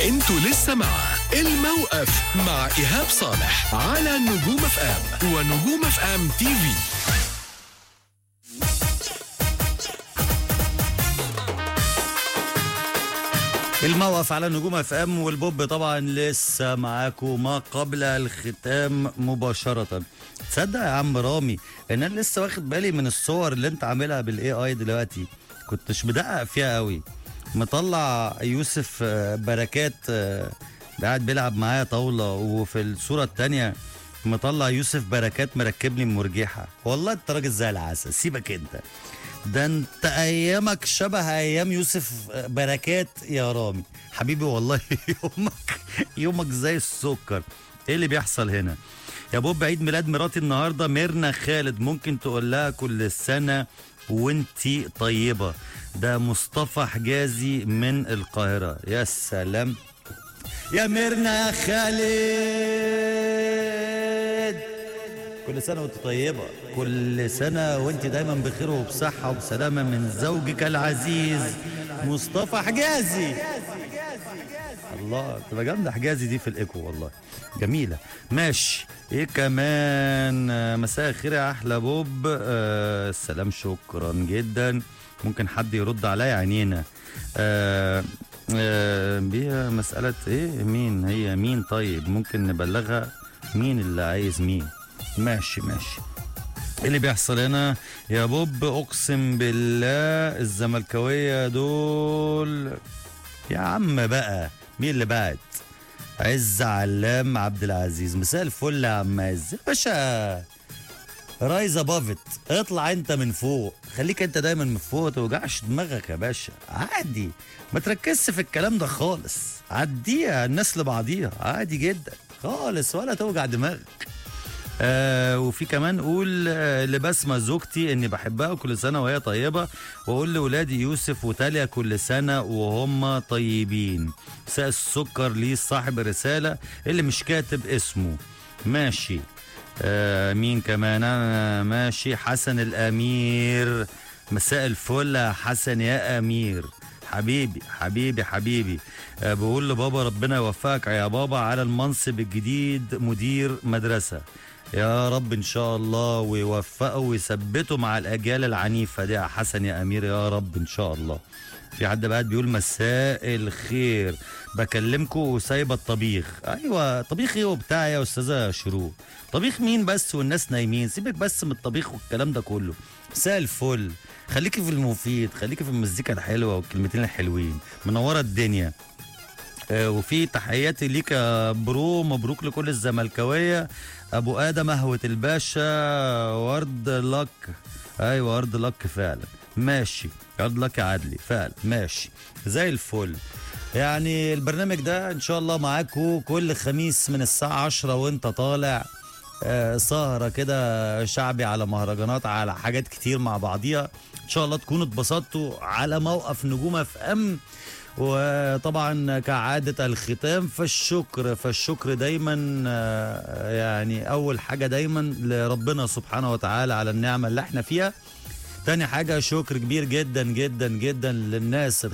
انتوا لسه مع الموقف مع ايهاب صالح على نجوم اف ام ونجوم اف ام تي في الموقف على نجوم اف ام والبوب طبعا لسه معاكم ما قبل الختام مباشرة تصدق يا عم رامي ان انا لسه واخد بالي من الصور اللي انت عاملها بالاي اي دلوقتي كنتش مدقق فيها قوي مطلع يوسف آه، بركات آه، قاعد بيلعب معايا طاولة وفي الصورة التانية مطلع يوسف بركات مركب لي مرجحة والله انت راجل زي العسل سيبك انت ده انت ايامك شبه ايام يوسف بركات يا رامي حبيبي والله يومك يومك زي السكر ايه اللي بيحصل هنا يا بوب عيد ميلاد مراتي النهارده ميرنا خالد ممكن تقول لها كل سنه وانتي طيبه ده مصطفى حجازي من القاهره يا سلام يا ميرنا يا خالد كل سنة وانت طيبة كل سنة وانت دايما بخير وبصحة وبسلامة من زوجك العزيز مصطفى حجازي الله تبقى جامدة حجازي دي في الإيكو والله جميلة ماشي ايه كمان آه، مساء الخير يا احلى بوب آه السلام شكرا جدا ممكن حد يرد عليا عينينا آه آه بيها مسألة ايه مين هي مين طيب ممكن نبلغها مين اللي عايز مين ماشي ماشي ايه اللي بيحصل هنا يا بوب اقسم بالله الزملكاويه دول يا عم بقى مين اللي بعت عز علام عبد العزيز مساء الفل يا عم عز يا باشا رايز ابافت اطلع انت من فوق خليك انت دايما من فوق توجعش دماغك يا باشا عادي ما تركزش في الكلام ده خالص عديها الناس لبعضيها عادي جدا خالص ولا توجع دماغك آه وفي كمان قول آه لبسمة زوجتي اني بحبها وكل سنة وهي طيبة واقول لولادي يوسف وتاليا كل سنة وهم طيبين مساء السكر ليه صاحب الرسالة اللي مش كاتب اسمه ماشي آه مين كمان انا ماشي حسن الامير مساء الفل يا حسن يا امير حبيبي حبيبي حبيبي آه بقول لبابا ربنا يوفقك يا بابا على المنصب الجديد مدير مدرسة يا رب ان شاء الله ويوفقه ويثبته مع الاجيال العنيفه دي يا حسن يا امير يا رب ان شاء الله في حد بقى بيقول مساء الخير بكلمكم وسايبه الطبيخ ايوه طبيخ ايه وبتاع يا استاذه شروق طبيخ مين بس والناس نايمين سيبك بس من الطبيخ والكلام ده كله مساء الفل خليكي في المفيد خليكي في المزيكا الحلوه والكلمتين الحلوين منوره الدنيا آه، وفي تحياتي ليك يا برو مبروك لكل الزملكاويه ابو ادم اهوة الباشا ورد لك ايوه ورد لك فعلا ماشي ورد لك يا عدلي فعلا ماشي زي الفل يعني البرنامج ده ان شاء الله معاكم كل خميس من الساعه 10 وانت طالع آه، سهره كده شعبي على مهرجانات على حاجات كتير مع بعضيها ان شاء الله تكونوا اتبسطتوا على موقف نجوم اف ام وطبعا كعادة الختام فالشكر فالشكر دايما آه، يعني أول حاجة دايما لربنا سبحانه وتعالى على النعمة اللي احنا فيها تاني حاجة شكر كبير جدا جدا جدا للناس